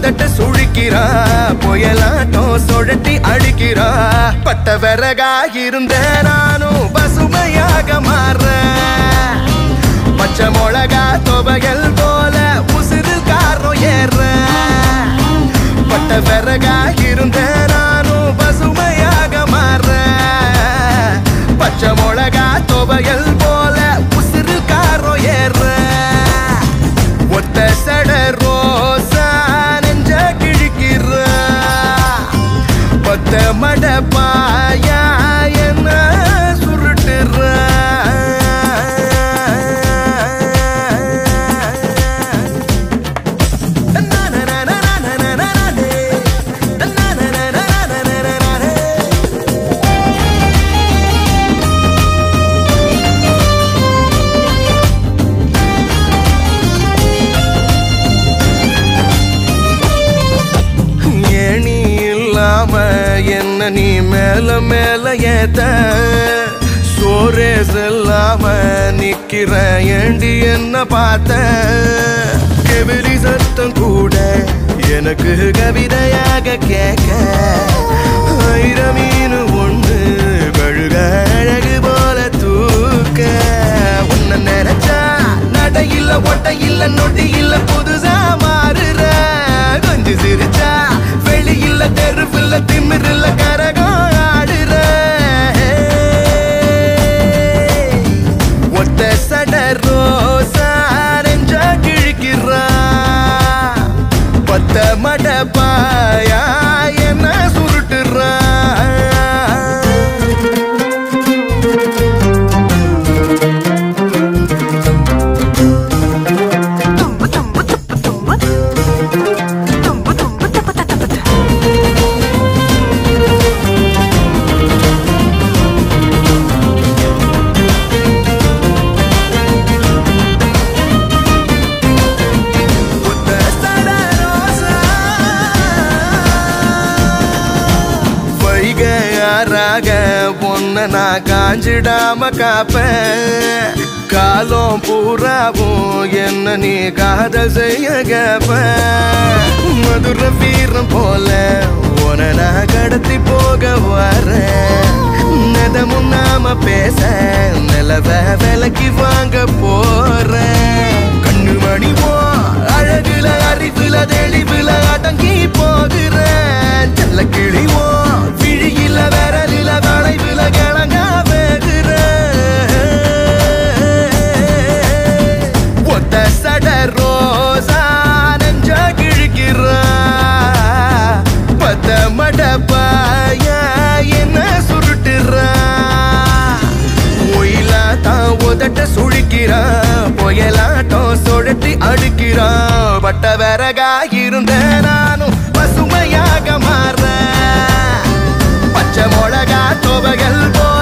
உதட்ட சுழிக்கிறா புயலாட்டம் சுழட்டி அடிக்கிறா பட்ட விறகாயிருந்த நானும் பசுமையாக மாறுறேன் பச்சை மிளகா துவையல் போல உசிறில் காரம் ஏற பட்ட விறகாயிருந்த நானும் பசுமையாக மாறுறேன் பச்சை மிளகா துவையல் போல உசிறில் காரம் ஏற ஒத்த சட ரோசா நெஞ்ச கிழிக்கிற பத்த மட பாயா என்ன சுருட்டுற ஏணி இல்லாம என்ன நீ மேல மேல ஏத்த சோரே செல்லாம நிக்கிற ஏண்டி என்ன பார்த்த கெவிலி சத்தம் கூட எனக்கு கவிதையாக கேட்க ஆயிரம் மீன் ஒண்ணு கழுக அழகு போல தூக்க உன்னை நினைச்சா நட இல்ல ஒட்ட இல்ல நொடி இல்ல புதுசா மாறுற கொஞ்சம் சிரிச்சா வெளி இல்ல தெருவில்ல திமிரில்ல கரகம் ஆடுற ஒத்த சட ரோசா நெஞ்ச கிழிக்கிறா பத்த மட பாயா என்ன சுருட்டுறா தும்பு தும்பு துப்பு தும்பு தும்பு தும்பு துப்பு தப்பு தப்பு ஒத்த சட ரோசா வைகையாராக பொன்ன நான் காஞ்சிடாம காப்பேன் காலம் பூராவும் என்ன நீ காதல் செய்ய கேப்பேன் மதுர வீரம் போல உன நான் கடத்தி போக வரேன் நதமும் நாம பேச நிலவ விலைக்கு வாங்க போறேன் கண்ணு மணிவோ அழகுல அறிவுல தெளிவுல அடங்கி போகிறேன் செல்ல கிழிவோ விழியில விரலில வளைவுல கிழங்க ஒத்த சட ரோசா நெஞ்ச கிழிக்கிறா பத்த மட பாயா என்ன சுருட்டுறா ஒயிலா தான் உதட்ட சுழிக்கிறா புயலாட்டம் சுழட்டி அடிக்கிறா பட்ட விறகாயிருந்த நானும் பசுமையாக மாற பச்சை மிளகா துவையல் போ